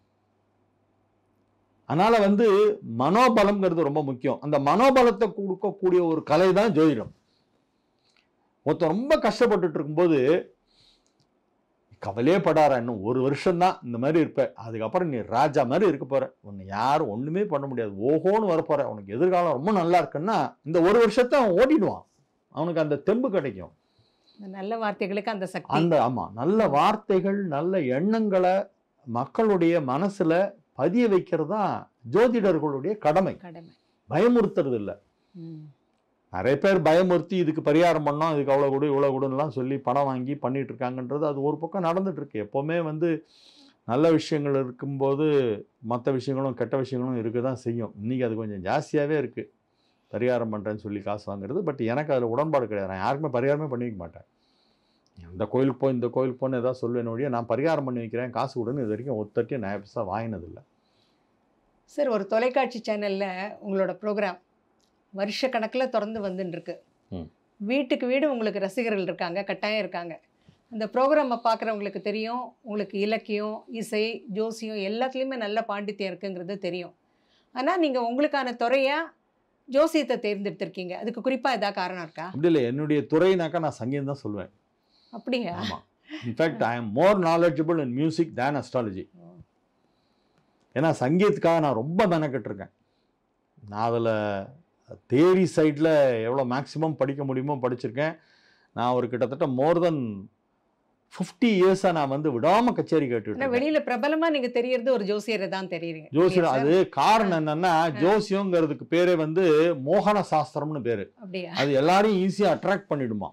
A: அதனால வந்து மனோபலம்ங்கிறது ரொம்ப முக்கியம் அந்த மனோபலத்தை கொடுக்கக்கூடிய ஒரு கலை தான் ஜோதிடம் ஒருத்தன் ரொம்ப கஷ்டப்பட்டுட்டு இருக்கும்போது கவலையே படாரா இன்னும் ஒரு வருஷம்தான் இந்த மாதிரி இருப்ப அதுக்கப்புறம் நீ ராஜா மாதிரி இருக்க போற உன்னை யாரும் ஒண்ணுமே பண்ண முடியாது ஓஹோன்னு வரப்போற உனக்கு எதிர்காலம் ரொம்ப நல்லா இருக்குன்னா இந்த ஒரு வருஷத்தை அவன் ஓடிடுவான் அவனுக்கு அந்த தெம்பு கிடைக்கும்
B: இந்த நல்ல வார்த்தைகளுக்கு அந்த சக்தி
A: அந்த ஆமா நல்ல வார்த்தைகள் நல்ல எண்ணங்களை மக்களுடைய மனசுல பதிய வைக்கிறது தான் ஜோதிடர்களுடைய கடமை
B: கடமை
A: பயமுறுத்துறது இல்லை
B: ம்.
A: நிறைய பேர் பயமுறுத்தி இதுக்கு பரிகாரம் பண்ணோம் இதுக்கு அவ்வளோ கொடு இவ்வளோ கொடுன்னுலாம் சொல்லி பணம் வாங்கி பண்ணிட்டு இருக்காங்கன்றது அது ஒரு பக்கம் நடந்துட்டு இருக்கு எப்போவுமே வந்து நல்ல விஷயங்கள் இருக்கும்போது மற்ற விஷயங்களும் கெட்ட விஷயங்களும் இருக்க தான் செய்யும் இன்றைக்கி அது கொஞ்சம் ஜாஸ்தியாகவே இருக்குது பரிகாரம் பண்ணுறேன்னு சொல்லி காசு வாங்குறது பட் எனக்கு அதில் உடன்பாடு கிடையாது நான் யாருக்குமே பரிகாரமே பண்ணி வைக்க மாட்டேன் இந்த கோயிலுக்கு போய் இந்த கோயிலுக்கு போன்னு ஏதாவது சொல்லுவேன் ஒழிய நான் பரிகாரம் பண்ணி வைக்கிறேன் காசு கொடுன்னு இது வரைக்கும் ஒத்தட்டியும் நான் பெருசாக வாங்கினதில்லை
B: சார் ஒரு தொலைக்காட்சி சேனல்ல உங்களோட ப்ரோக்ராம் வருஷ கணக்கில் திறந்து வந்துன்னு இருக்கு
A: ம்.
B: வீட்டுக்கு வீடு உங்களுக்கு ரசிகர்கள் இருக்காங்க கட்டாயம் இருக்காங்க அந்த ப்ரோக்ராமை பார்க்குறவங்களுக்கு தெரியும் உங்களுக்கு இலக்கியம் இசை ஜோசியம் எல்லாத்துலேயுமே நல்ல பாண்டித்யம் இருக்குங்கிறது தெரியும் ஆனால் நீங்கள் உங்களுக்கான துறையாக ஜோசியத்தை தேர்ந்தெடுத்திருக்கீங்க அதுக்கு குறிப்பாக ஏதாவது காரணம் இருக்கா
A: அப்படி இல்லை என்னுடைய துறைனாக்கா நான் சங்கீதம் தான் சொல்லுவேன்
B: அப்படியா
A: ஆமாம் in fact I am more knowledgeable in music than astrology ஏன்னா சங்கீதத்துக்காக நான் ரொம்ப மெனக்கெட்டிருக்கேன் நான் அதில் தேரி சைடில் எவ்வளோ மேக்ஸிமம் படிக்க முடியுமோ படிச்சிருக்கேன் நான் ஒரு கிட்டத்தட்ட மோர் தென் ஃபிஃப்டி இயர்ஸாக நான் வந்து விடாம கச்சேரி கேட்டுட்டு
B: ஆனா
A: இருக்கேன்.
B: வெளியில பிரபலமா நீங்க தெரியறது ஒரு ஜோசியரை தான் தெரியுறீங்க
A: ஜோசியர்
B: இல்லையா
A: அது
B: சார்?
A: காரணம் என்னன்னா ஜோசியங்கிறதுக்கு பேரே வந்து மோகன சாஸ்திரம்னு பேரு
B: அப்படியா
A: அது எல்லாரையும் ஈஸியா அட்ராக்ட் பண்ணிடுமா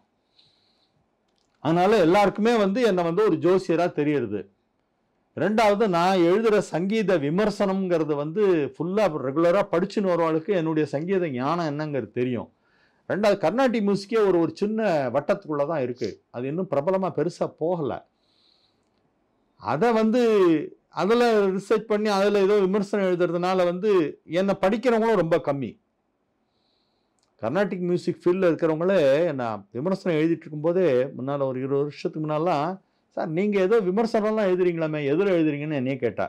A: அதனால எல்லாருக்குமே வந்து என்னை வந்து ஒரு ஜோசியரா தெரியுது ரெண்டாவது நான் எழுதுற சங்கீத விமர்சனம்ங்கிறது வந்து ஃபுல்லா ரெகுலரா படிச்சுன்னு வரவங்களுக்கு என்னுடைய சங்கீத ஞானம் என்னங்கிறது தெரியும் ரெண்டாவது கர்நாடிக் மியூசிக்கே ஒரு ஒரு சின்ன வட்டத்துக்குள்ள தான் இருக்கு அது இன்னும் பிரபலமா பெருசா போகல அதை வந்து அதில் ரிசர்ச் பண்ணி அதில் ஏதோ விமர்சனம் எழுதுறதுனால வந்து என்னை படிக்கிறவங்களும் ரொம்ப கம்மி கர்நாடிக் மியூசிக் ஃபீல்டில் இருக்கிறவங்களே நான் விமர்சனம் எழுதிட்டு இருக்கும்போதே முன்னால் ஒரு இருபது வருஷத்துக்கு முன்னாலாம் சார் நீங்கள் ஏதோ விமர்சனம்லாம் எழுதுறீங்களாமே எதில் எழுதுறீங்கன்னு என்னையே கேட்டா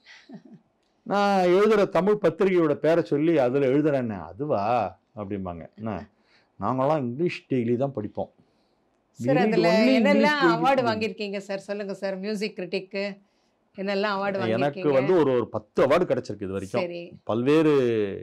A: நான் எழுதுகிற தமிழ் பத்திரிகையோட பேரை சொல்லி அதில் எழுதுறேன்னு அதுவா அப்படிம்பாங்க என்ன நாங்களாம் இங்கிலீஷ் டெய்லி தான் படிப்போம்
B: சார்
A: We read
B: அதுல
A: only
B: என்னெல்லாம்
A: English daily
B: அவார்டு
A: book.
B: வாங்கியிருக்கீங்க சார் சொல்லுங்க சார் மியூசிக் கிரிட்டிக்கு என்னெல்லாம் அவார்டு
A: எனக்கு
B: வாங்கியிருக்கீங்க
A: வந்து ஒரு ஒரு பத்து அவார்டு கிடைச்சிருக்கு இது வரைக்கும்
B: சரி
A: பல்வேறு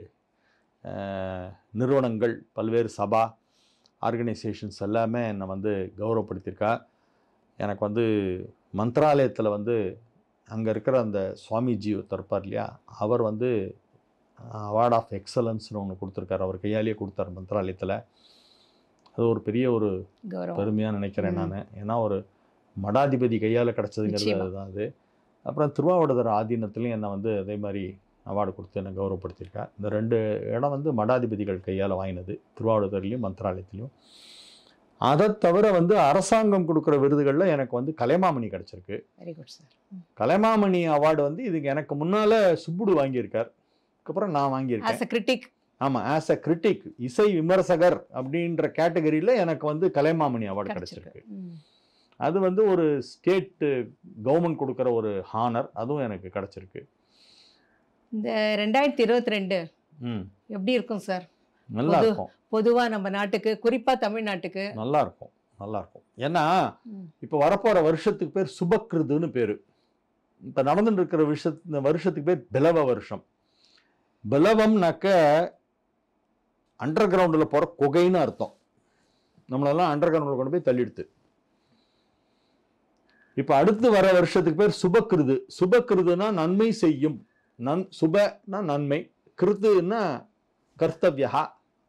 A: அஹ், நிறுவனங்கள் பல்வேறு சபா ஆர்கனைசேஷன்ஸ் எல்லாமே என்னை வந்து கௌரவப்படுத்தியிருக்கா எனக்கு வந்து மந்த்ராலயத்தில் வந்து அங்கே இருக்கிற அந்த சுவாமிஜி ஒருத்தர் இருப்பார் இல்லையா அவர் வந்து அவார்ட் ஆஃப் எக்ஸலன்ஸ்னு ஒன்று கொடுத்துருக்காரு அவர் கையாலேயே கொடுத்தாரு மந்த்ராலயத்தில் அது ஒரு பெரிய ஒரு
B: கௌரவம்
A: பெருமையாக நினைக்கிறேன்
B: ம்.
A: நான் ஏன்னா ஒரு மடாதிபதி கையால் கிடச்சதுங்கிறது
B: நிச்சயமா.
A: அதுதான் அது அப்புறம் திருவாவடுதுறை ஆதீனத்துலையும் என்னை வந்து அதே மாதிரி அவார்டு கொடுத்து என்னை கௌரவப்படுத்தியிருக்கா இந்த ரெண்டு இடம் வந்து மடாதிபதிகள் கையால் வாங்கினது திருவாவடுதுறையிலையும் மந்திராலயத்திலையும் அதை தவிர வந்து அரசாங்கம் கொடுக்குற விருதுகளில் எனக்கு வந்து கலைமாமணி கிடச்சிருக்கு
B: very good sir
A: Kalaimamani award வந்து இதுக்கு எனக்கு முன்னால் சுப்புடு வாங்கியிருக்கார் அதுக்கப்புறம் நான் வாங்கியிருக்கேன்
B: ஆஸ் அ கிரிட்டிக்
A: ஆமாம் ஆஸ் அ கிரிட்டிக் இசை விமர்சகர் அப்படின்ற கேட்டகரியில் எனக்கு வந்து கலைமாமணி அவார்டு
B: கிடைச்சிருக்கு
A: கிடச்சிருக்கு
B: ம்.
A: அது வந்து ஒரு ஸ்டேட் கவர்மெண்ட் கொடுக்குற ஒரு ஹானர் அதுவும் எனக்கு கிடச்சிருக்கு
B: இந்த ரெண்டாயிரத்தி இருபத்தி ரெண்டு
A: ம்
B: எப்படி இருக்கும் சார்
A: நல்லா
B: பொது-
A: இருக்கும்
B: பொதுவா நம்ம நாட்டுக்கு குறிப்பா தமிழ்நாட்டுக்கு
A: நல்லா இருக்கும் நல்லா இருக்கும் ஏன்னா
B: ம்.
A: இப்போ வரப்போகிற வருஷத்துக்கு பேர் சுபக்கிருதுன்னு பேர் இப்போ நடந்துட்டு இருக்கிற விஷய இந்த வருஷத்துக்கு பேர் பிலவ வருஷம் பிலவம்னாக்க அண்டர் கிரவுண்டில் போகிற குகைன்னு அர்த்தம் நம்மளெல்லாம் அண்டர் கிரவுண்டில் கொண்டு போய் தள்ளிடுது இப்போ அடுத்து வர வருஷத்துக்கு பேர் சுபக்கிருது சுபக்கிருதுனா நன்மை செய்யும் நன் சுபனா நன்மை கிருத்துன்னா கர்த்தவியா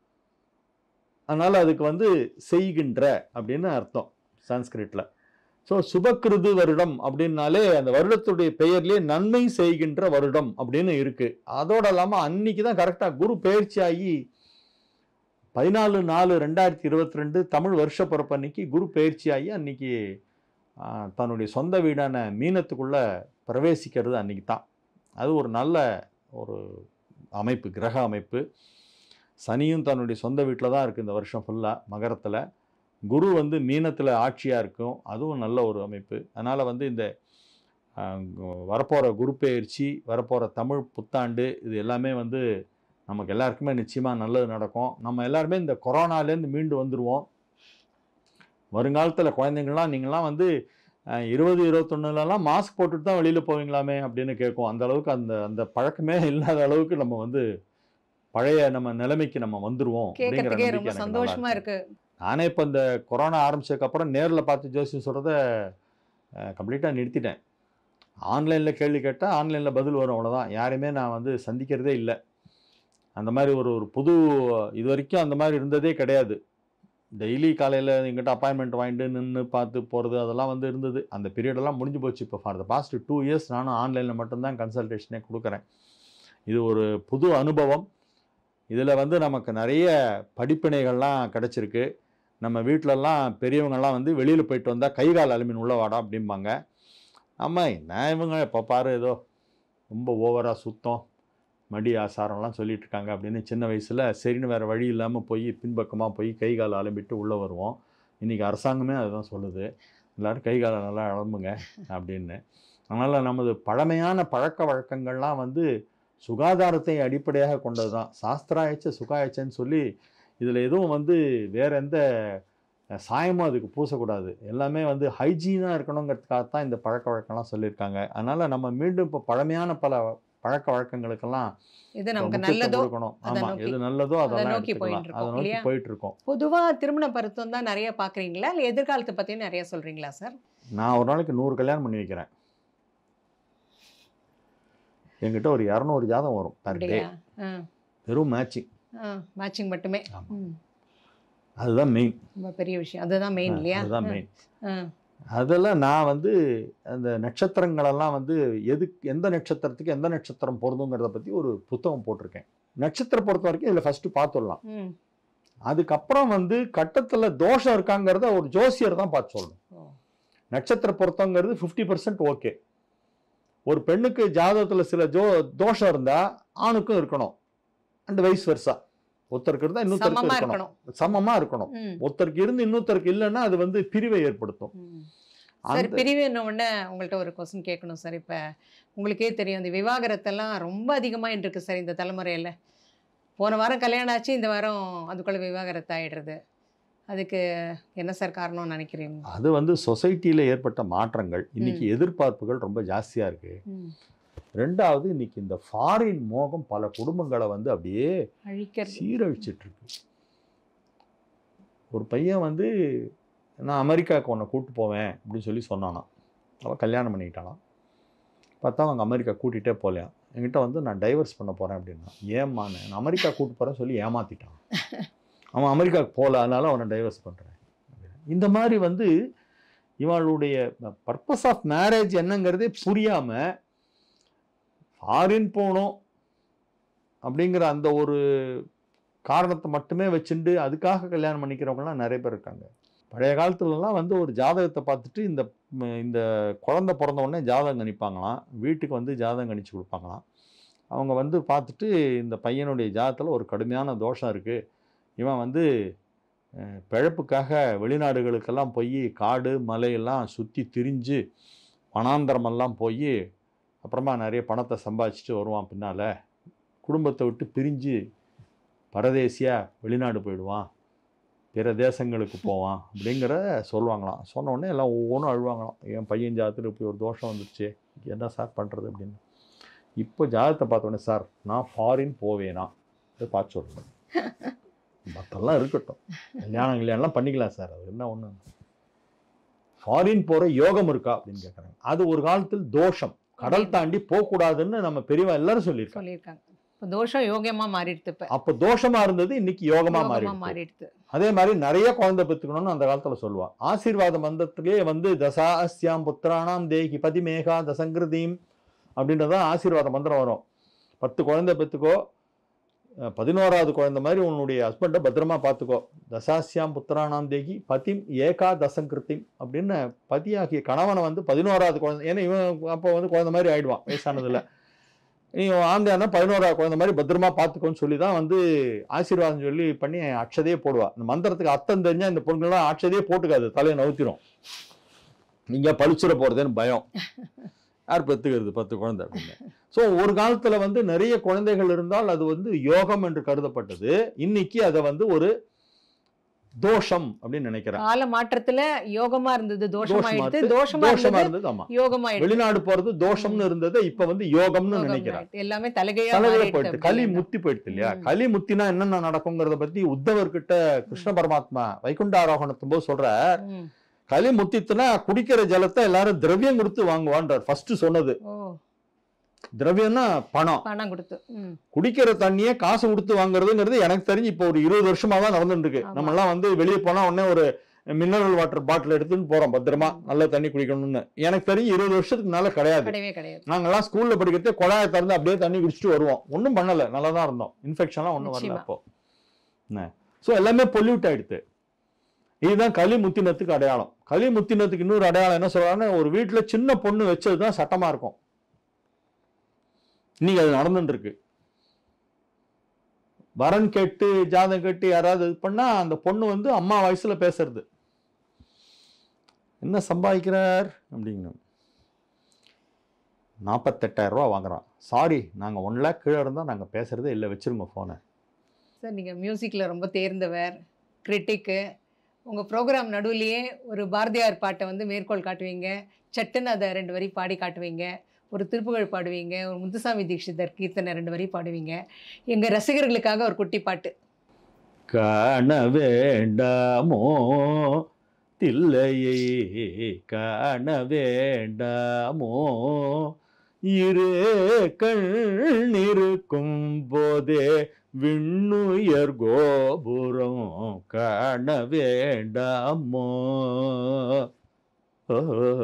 A: அதனால அதுக்கு வந்து செய்கின்ற அப்படின்னு அர்த்தம் சான்ஸ்கிரிட்ல ஸோ சுபக்கிருது வருடம் அப்படின்னாலே அந்த வருடத்துடைய பெயர்லேயே நன்மை செய்கின்ற வருடம் அப்படின்னு இருக்கு அதோட இல்லாமல் அன்னைக்கு தான் கரெக்டாக குரு பயிற்சி ஆகி பதினாலு நாலு ரெண்டாயிரத்தி இருபத்தி ரெண்டு தமிழ் வருஷ பிறப்பு அன்னைக்கு குரு பயிற்சி ஆகி அன்னைக்கு ஆ, தன்னுடைய சொந்த வீடான மீனத்துக்குள்ள பிரவேசிக்கிறது அன்னைக்கு தான் அது ஒரு நல்ல ஒரு அமைப்பு கிரக அமைப்பு சனியும் தன்னுடைய சொந்த வீட்டில் தான் இருக்குது இந்த வருஷம் ஃபுல்லாக மகரத்தில் குரு வந்து மீனத்தில் ஆட்சியாக இருக்கும் அதுவும் நல்ல ஒரு அமைப்பு அதனால் வந்து இந்த வரப்போகிற குரு பெயர்ச்சி வரப்போகிற தமிழ் புத்தாண்டு இது எல்லாமே வந்து நமக்கு எல்லாருக்குமே நிச்சயமாக நல்லது நடக்கும் நம்ம எல்லாருமே இந்த கொரோனாலேருந்து மீண்டு வந்துடுவோம் வருங்காலத்தில் குழந்தைங்கள்லாம் நீங்கள்லாம் வந்து அஹ், இருபது இருபத்தொன்னுலலாம் மாஸ்க் போட்டுட்டு தான் வெளியில் போவீங்களாமே அப்படின்னு கேட்கும் அந்த அளவுக்கு அந்த அந்த பழக்கமே இல்லாத அளவுக்கு நம்ம வந்து பழைய நம்ம நிலைமைக்கு நம்ம வந்துருவோம் அப்படிங்கிற
B: கேட்கறதுக்கே
A: நம்பிக்கை
B: ரொம்ப
A: எனக்கு நல்லா
B: சந்தோஷமா
A: இருக்கு.
B: இருக்கு
A: நானே இப்போ இந்த கொரோனா ஆரம்பிச்சதுக்கப்புறம் நேரில் பார்த்து ஜோசியம் சொல்கிறத கம்ப்ளீட்டாக நிறுத்திட்டேன் ஆன்லைனில் கேள்வி கேட்டால் ஆன்லைனில் பதில் வரும் அவ்வளோதான் யாரையுமே நான் வந்து சந்திக்கிறதே இல்லை அந்த மாதிரி ஒரு ஒரு புது இது வரைக்கும் அந்த மாதிரி இருந்ததே கிடையாது டெய்லி காலையில் எங்கிட்ட அப்பாயின்மெண்ட் வாங்கிட்டு நின்று பார்த்து போகிறது அதெல்லாம் வந்து இருந்தது அந்த பீரியடெல்லாம் முடிஞ்சு போச்சு இப்போ for the past two years நானும் ஆன்லைனில் மட்டும்தான் கன்சல்டேஷனே கொடுக்குறேன் இது ஒரு புது அனுபவம் இதில் வந்து நமக்கு நிறைய படிப்பினைகள்லாம் கிடச்சிருக்கு நம்ம வீட்டிலலாம் பெரியவங்கெல்லாம் வந்து வெளியில் போயிட்டு வந்தால் கை கால் அலுமின் உள்ள வாடா அப்படிம்பாங்க ஆமாம் என்ன இவங்க இப்போ பாரு ஏதோ ரொம்ப ஓவராக சுத்தம் மடி ஆசாரம்லாம் சொல்லிட்டு இருக்காங்க அப்படின்னு சின்ன வயசில் சரின்னு வேறு வழி இல்லாமல் போய் பின்பக்கமாக போய் கை கால் அலம்பிட்டு உள்ளே வருவோம் இன்றைக்கி அரசாங்கமே அதுதான் சொல்லுது எல்லோரும் கை காலை நல்லா அலம்புங்க அப்படின்னு அதனால் நமது பழமையான பழக்க வழக்கங்கள்லாம் வந்து சுகாதாரத்தை அடிப்படையாக கொண்டது தான் சாஸ்திராயச்ச சுகாயச்சன்னு சொல்லி இதில் எதுவும் வந்து வேற எந்த அஹ், சாயமும் அதுக்கு பூசக்கூடாது எல்லாமே வந்து ஹைஜீனாக இருக்கணுங்கிறதுக்காக தான் இந்த பழக்க வழக்கம்லாம் சொல்லியிருக்காங்க அதனால் நம்ம மீண்டும் இப்போ பழமையான பல பழக்க வழக்கங்களுக்கெல்லாம்
B: இது நமக்கு
A: முக்கியத்துவம்
B: நல்லதோ
A: கொடுக்கணும்
B: அதை
A: ஆமாம்
B: நோக்கி-
A: எது நல்லதோ
B: அதை
A: அதெல்லாம்
B: நோக்கி
A: எடுத்துக்கலாம்
B: போயிட்டு
A: அதை
B: இருக்கோம்
A: நோக்கி
B: இல்லையா?
A: போயிட்டு இருக்கோம்
B: பொதுவா திருமண பருத்தம் தான் நிறைய பாக்குறீங்களா இல்ல எதிர்காலத்தை பத்தியும் நிறைய சொல்றீங்களா சார்
A: நான் ஒரு நாளைக்கு நூறு கல்யாணம் பண்ணி வைக்கிறேன் என்கிட்ட ஒரு இரநூறு ஜாதகம் வரும் பர் டே
B: அப்படியா ஆ
A: வெறும் மேட்சிங்
B: ஆ மேட்சிங் மட்டுமே
A: ஆமா.
B: ம்
A: அதுதான் மெயின்
B: ரொம்ப பெரிய விஷயம் அதுதான் மெயின் இல்லையா
A: அதுதான் மெயின்
B: ஆ
A: அதெல்லாம் நான் வந்து அந்த நட்சத்திரங்களெல்லாம் வந்து எது எந்த நட்சத்திரத்துக்கு எந்த நட்சத்திரம் பொருந்துங்கிறத பற்றி ஒரு புத்தகம் போட்டிருக்கேன் நட்சத்திரம் பொறுத்த வரைக்கும் இதில் ஃபஸ்ட்டு பார்த்துடலாம்
B: ம்
A: அதுக்கப்புறம் வந்து கட்டத்தில் தோஷம் இருக்காங்கிறத ஒரு ஜோசியர் தான் பார்த்து சொல்லணும்
B: ஓ
A: நட்சத்திர பொருத்தங்கிறது ஃபிஃப்டி பர்சன்ட் ஓகே ஒரு பெண்ணுக்கு ஜாதகத்தில் சில ஜோ தோஷம் இருந்தால் ஆணுக்கும் இருக்கணும் அண்ட் வைஸ் வருஷா ஒருத்தருக்கு இருந்தால் இன்னொருத்தருக்கு
B: சமமா
A: இருக்கணும்
B: இருக்கணும்
A: சமமாக இருக்கணும்
B: ம்
A: ஒருத்தருக்கு இருந்து இன்னொருத்தருக்கு இல்லைன்னா அது வந்து பிரிவை ஏற்படுத்தும்
B: ம். சார்
A: அந்த
B: பிரிவுன்ன உடனே உங்கள்கிட்ட ஒரு கொஸ்டின் கேட்கணும் சார் இப்போ உங்களுக்கே தெரியும் இந்த விவாகரத்தெல்லாம் ரொம்ப அதிகமாக இருக்கு சார் இந்த தலைமுறையில் போன வாரம் கல்யாணம் ஆச்சு இந்த வாரம் அதுக்குள்ளே விவாகரத்து ஆயிடுறது அதுக்கு என்ன சார் காரணம்னு நினைக்கிறீங்க
A: அது வந்து சொசைட்டியில் ஏற்பட்ட மாற்றங்கள் இன்னைக்கு எதிர்பார்ப்புகள் ரொம்ப ஜாஸ்தியாக இருக்கு
B: ம்.
A: ரெண்டாவது இன்னைக்கு இந்த ஃபாரின் மோகம் பல குடும்பங்களை வந்து அப்படியே
B: அழிக்கிறது
A: சீரழிச்சிட்டு இருக்கு ஒரு பையன் வந்து நான் அமெரிக்காவுக்கு உன்னை கூட்டு போவேன் அப்படின்னு சொல்லி சொன்னானாம் அவன் கல்யாணம் பண்ணிக்கிட்டானாம் பார்த்தா அவங்க அமெரிக்கா கூட்டிகிட்டே போகலையாம் என்கிட்ட வந்து நான் டைவர்ஸ் பண்ண போகிறேன் அப்படின்னா ஏம்மான்னு நான் அமெரிக்கா கூட்டு போகிறேன்னு சொல்லி ஏமாத்திட்டான் அவன் அமெரிக்காவுக்கு போகல அதனால அவனை டைவர்ஸ் பண்ணுறேன் இந்த மாதிரி வந்து இவளுடைய பர்பஸ் ஆஃப் மேரேஜ் என்னங்கிறதே புரியாமல் ஃபாரின் போகணும் அப்படிங்கிற அந்த ஒரு காரணத்தை மட்டுமே வச்சுண்டு அதுக்காக கல்யாணம் பண்ணிக்கிறவங்கலாம் நிறைய பேர் இருக்காங்க பழைய காலத்துலலாம் வந்து ஒரு ஜாதகத்தை பார்த்துட்டு இந்த ம், இந்த குழந்தை பிறந்த உடனே ஜாதகம் கணிப்பாங்களாம் வீட்டுக்கு வந்து ஜாதகம் கணிச்சு கொடுப்பாங்களாம் அவங்க வந்து பார்த்துட்டு இந்த பையனுடைய ஜாதகத்தில் ஒரு கடுமையான தோஷம் இருக்குது இவன் வந்து அஹ், பிழைப்புக்காக வெளிநாடுகளுக்கெல்லாம் போய் காடு மலையெல்லாம் சுற்றி திரிஞ்சு வனாந்தரமெல்லாம் போய் அப்புறமா நிறைய பணத்தை சம்பாதிச்சுட்டு வருவான் பின்னால் குடும்பத்தை விட்டு பிரிஞ்சு பரதேசியாக வெளிநாடு போயிடுவான் பிற தேசங்களுக்கு போவான் அப்படிங்கிற சொல்லுவாங்களாம் சொன்ன உடனே எல்லாம் ஒவ்வொன்றும் அழுவாங்களாம் என் பையன் ஜாதகத்தில் இப்படி ஒரு தோஷம் வந்துருச்சு என்ன சார் பண்ணுறது அப்படின்னு இப்போ ஜாதகத்தை பார்த்த உடனே சார் நான் ஃபாரின் போவேனா இதை பார்த்து சொல்கிறேன் மற்றெல்லாம் இருக்கட்டும் கல்யாணம் கல்யாணம்லாம் பண்ணிக்கலாம் சார் அது என்ன ஒன்று ஃபாரின் போகிற யோகம் இருக்கா அப்படின்னு கேட்குறாங்க அது ஒரு காலத்தில் தோஷம் கடல் தாண்டி போகக்கூடாதுன்னு நம்ம பெரியவா எல்லாரும் சொல்லியிருக்காங்க
B: சொல்லியிருக்காங்க இப்போ தோஷம் யோகியமா மாறிடுது இப்போ
A: அப்போ தோஷமா இருந்தது இன்னைக்கு யோகமா மாறி
B: யோகமா மாறிடுது
A: அதே மாதிரி நிறைய குழந்தை பெற்றுக்கணும்னு அந்த காலத்துல சொல்லுவா ஆசீர்வாத மந்தத்திலே வந்து தசா அஸ்யாம் புத்திராணாம் தேகி பதிமேகா தசங்கிருதீம் அப்படின்றதான் ஆசீர்வாத மந்திரம் வரும் பத்து குழந்தை பெற்றுக்கோ அஹ், பதினோராவது குழந்தை மாதிரி உன்னுடைய ஹஸ்பண்டை பத்திரமா பார்த்துக்கோ தசாஸ்யாம் புத்திராணாம் தேகி பதிம் ஏகா தசங்கிருத்திம் அப்படின்னு பதியாகிய கணவனை வந்து பதினோராவது குழந்தை ஏன்னா இவன் அப்போ வந்து குழந்தை மாதிரி ஆயிடுவான் வயசானதுல நீ ஆந்தானா பதினோராவது குழந்தை மாதிரி பத்திரமா பார்த்துக்கோன்னு சொல்லி தான் வந்து ஆசீர்வாதம் சொல்லி பண்ணி அக்ஷதையே போடுவா இந்த மந்திரத்துக்கு அர்த்தம் தெரிஞ்சா இந்த பொண்ணுங்களாம் அக்ஷதையே போட்டுக்காது தலையை நவுத்திரும் நீங்க பழிச்சிட போறதுன்னு பயம் யார் பெத்துக்கிறது பத்து குழந்தை அப்படின்னு ஸோ ஒரு காலத்துல வந்து நிறைய குழந்தைகள் இருந்தால் அது வந்து யோகம் என்று கருதப்பட்டது இன்னைக்கு அதை வந்து ஒரு தோஷம் அப்படின்னு நினைக்கிறேன்
B: கால மாற்றத்துல யோகமா இருந்தது தோஷமாயிடுது
A: தோஷமா
B: தோஷமா
A: தோஷமா
B: இருந்தது
A: இருந்தது ஆமா
B: யோகமாயிடுது
A: வெளிநாடு போறது தோஷம்னு இருந்தது இப்ப வந்து யோகம்னு
B: யோகம்
A: நினைக்கிறேன்
B: ஆயிடுது. எல்லாமே தலைகையா
A: தலையில
B: மாறிடுது
A: போயிடுது களி
B: அப்படின்னு.
A: முத்தி போயிடுது இல்லையா
B: ம்.
A: களி முத்தினா என்னென்ன நடக்குங்கிறத பத்தி உத்தவர்கிட்ட கிருஷ்ண பரமாத்மா வைகுண்டாரோகணத்தும் போது சொல்ற
B: ம்.
A: களி முத்தித்துனா குடிக்கிற ஜலத்தை எல்லாரும் திரவியம் கொடுத்து வாங்குவான்றார் ஃபர்ஸ்ட் சொன்னது
B: ஓ
A: திரவியம்னா பணம்
B: பணம் கொடுத்து ம்.
A: குடிக்கிற தண்ணியே காசு கொடுத்து வாங்குறதுங்கிறது எனக்கு தெரிஞ்சு இப்போ ஒரு இருபது வருஷமா தான் நடந்துட்டு இருக்கு
B: ஆமா.
A: நம்ம எல்லாம் வந்து வெளியே போனா உடனே ஒரு மினரல் வாட்டர் பாட்டில் எடுத்துன்னு போறோம் பத்திரமா நல்ல தண்ணி குடிக்கணும்னு எனக்கு தெரிஞ்சு இருபது வருஷத்துக்கு மேல கிடையாது
B: கிடையவே கிடையாது
A: நாங்கெல்லாம் ஸ்கூல்ல படிக்கிறதே குழாயை திறந்து அப்படியே தண்ணி குடிச்சிட்டு வருவோம் ஒன்றும் பண்ணல நல்லா தான் இருந்தோம் இன்ஃபெக்ஷன்லாம் ஒன்றும் வரல
B: நிச்சயமா.
A: அப்போ என்ன ஸோ எல்லாமே பொல்யூட் ஆயிடுது இதுதான் களி முத்தினத்துக்கு அடையாளம் களி முத்தினத்துக்கு இன்னொரு அடையாளம் என்ன சொல்றாங்கன்னா ஒரு வீட்டுல சின்ன பொண்ணு வச்சது தான் சட்டமா இருக்கும் இன்னைக்கு அது நடந்துட்டு இருக்கு வரன் கேட்டு ஜாதகம் கேட்டு யாராவது இது பண்ணா அந்த பொண்ணு வந்து அம்மா வயசுல பேசுறது என்ன சம்பாதிக்கிறார் அப்படிங்கணும் நாற்பத்தெட்டாயிரம் ரூபா வாங்குறான் சாரி நாங்கள் ஒன் லேக் கீழே இருந்தால் நாங்கள் பேசுகிறதே இல்லை வச்சிருங்க ஃபோனை
B: சார் நீங்க மியூசிக்ல ரொம்ப தேர்ந்தவர் கிரிட்டிக்கு உங்க ப்ரோக்ராம் நடுவுலயே ஒரு பாரதியார் பாட்டை வந்து மேற்கோள் காட்டுவீங்க சட்டுன்னு அதை ரெண்டு வரி பாடி காட்டுவீங்க ஒரு திருப்புகழ் பாடுவீங்க ஒரு முத்துசாமி தீட்சிதர் கீர்த்தனை ரெண்டு வரி பாடுவீங்க எங்க ரசிகர்களுக்காக ஒரு குட்டி பாட்டு
A: காண வேண்டாமோ தில்லையை காண வேண்டாமோ இரு கண் இருக்கும் போதே விண்ணுயர் கோபுரம் காண வேண்டாமோ ஓ.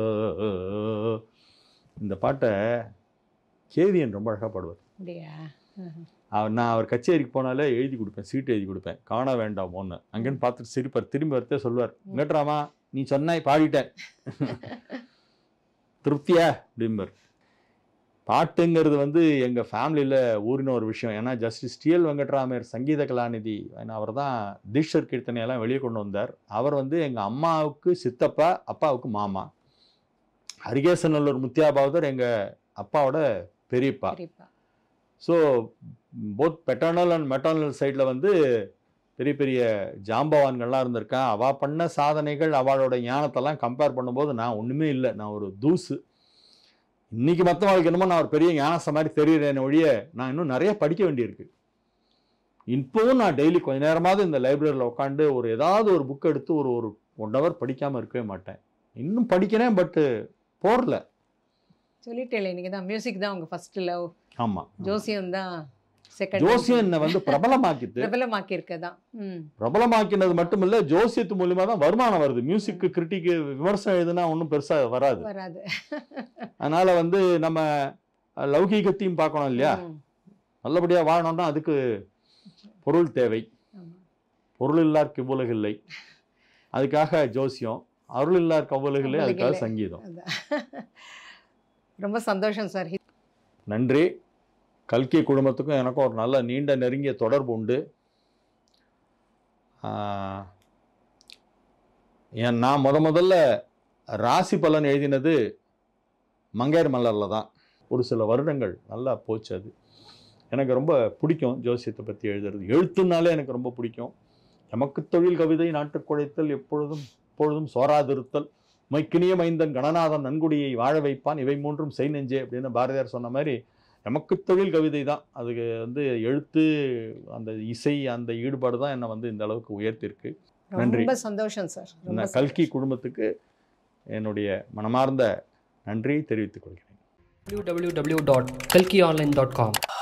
A: இந்த பாட்டை கேவியன் ரொம்ப அழகாக பாடுவார்
B: அப்படியா
A: அவர் நான் அவர் கச்சேரிக்கு போனாலே எழுதி கொடுப்பேன் சீட்டு எழுதி கொடுப்பேன் காண வேண்டாமோன்னு அங்கேன்னு பார்த்துட்டு சிரிப்பார் திரும்பி வரத்தே சொல்லுவார் இங்கட்ராமா நீ சொன்னாய் பாடிட்டேன் திருப்தியா அப்படிம்பார் பாட்டுங்கிறது வந்து எங்கள் ஃபேமிலியில் ஊறின ஒரு விஷயம் ஏன்னா ஜஸ்டிஸ் டிஎல் வெங்கட்ராமர் சங்கீத கலாநிதி அவர் தான் தீஷர் கீர்த்தனையெல்லாம் வெளியே கொண்டு வந்தார் அவர் வந்து எங்கள் அம்மாவுக்கு சித்தப்பா அப்பாவுக்கு மாமா ஹரிகேசநல்லூர் முத்தியாபாவதர் எங்கள் அப்பாவோட பெரியப்பா
B: சரிப்பா
A: so both paternal and maternal சைடில் வந்து பெரிய பெரிய ஜாம்பவான்கள்லாம் இருந்திருக்கேன் அவள் பண்ண சாதனைகள் அவளோட ஞானத்தெல்லாம் கம்பேர் பண்ணும்போது நான் ஒன்றுமே இல்லை நான் ஒரு தூசு இன்னைக்கு மற்றவங்களுக்கு என்னமோ நான் ஒரு பெரிய ஞானச மாதிரி தெரியுறேன் ஒழிய நான் இன்னும் நிறைய படிக்க வேண்டியிருக்கு இப்போவும் நான் டெய்லி கொஞ்ச நேரமாவது இந்த லைப்ரரியில் உட்காந்து ஒரு ஏதாவது ஒரு புக் எடுத்து ஒரு ஒரு ஒன் ஹவர் படிக்காமல் இருக்கவே மாட்டேன் இன்னும் படிக்கிறேன் பட்டு போடல
B: சொல்லிட்டேன் இன்னைக்கு தான் மியூசிக் தான் உங்க ஃபர்ஸ்ட் லவ்
A: ஆமாம்
B: ஜோசியம் தான் செகண்ட்
A: ஜோசியம் என்னை வந்து பிரபலமாக்கிட்டு
B: பிரபலமாக்கி இருக்கதான் ம்
A: பிரபலமாக்கினது மட்டும் இல்ல ஜோசியத்து மூலியமா தான் வருமானம் வருது மியூசிக்கு கிரிட்டிக்கு விமர்சனம் எழுதுனா ஒன்றும் பெருசா வராது
B: வராது
A: அதனால வந்து நம்ம அஹ், லௌகீகத்தையும் பார்க்கணும் இல்லையா
B: ம்,
A: நல்லபடியா வாழணும்னா அதுக்கு பொருள் தேவை
B: ஆமா.
A: பொருள் இல்லார் கிவ்வுலகில்லை அதுக்காக ஜோசியம் அருள் இல்லார் கவ்வுலகில்லை அதுக்காக
B: கவ்வுலகில்லை.
A: சங்கீதம்
B: அதான். ரொம்ப சந்தோஷம் சார்
A: நன்றி கல்கி குடும்பத்துக்கும் எனக்கும் ஒரு நல்ல நீண்ட நெருங்கிய தொடர்பு உண்டு ஆஹ், ஏன் நான் முத முதல்ல ராசி பலன் எழுதினது மங்கையர் மலரில் தான் ஒரு சில வருடங்கள் நல்லா போச்சு அது எனக்கு ரொம்ப பிடிக்கும் ஜோசியத்தை பற்றி எழுதுறது எழுத்துனாலே எனக்கு ரொம்ப பிடிக்கும் எமக்கு தொழில் கவிதை நாட்டுக் குழைத்தல் எப்பொழுதும் எப்பொழுதும் சோராதிருத்தல் மைக்கினிய மைந்தன் கணநாதன் நன்குடியை வாழ வைப்பான் இவை மூன்றும் செய் நெஞ்சே அப்படின்னு பாரதியார் சொன்ன மாதிரி எமக்கு தொழில் கவிதை தான் அதுக்கு வந்து எழுத்து அந்த இசை அந்த ஈடுபாடு தான் என்னை வந்து இந்த அளவுக்கு உயர்த்தியிருக்கு நன்றி.
B: ரொம்ப சந்தோஷம் சார் ரொம்ப
A: இந்த கல்கி குடும்பத்துக்கு என்னுடைய மனமார்ந்த நன்றியை தெரிவித்துக் கொள்கிறேன்
C: www.kalkionline.com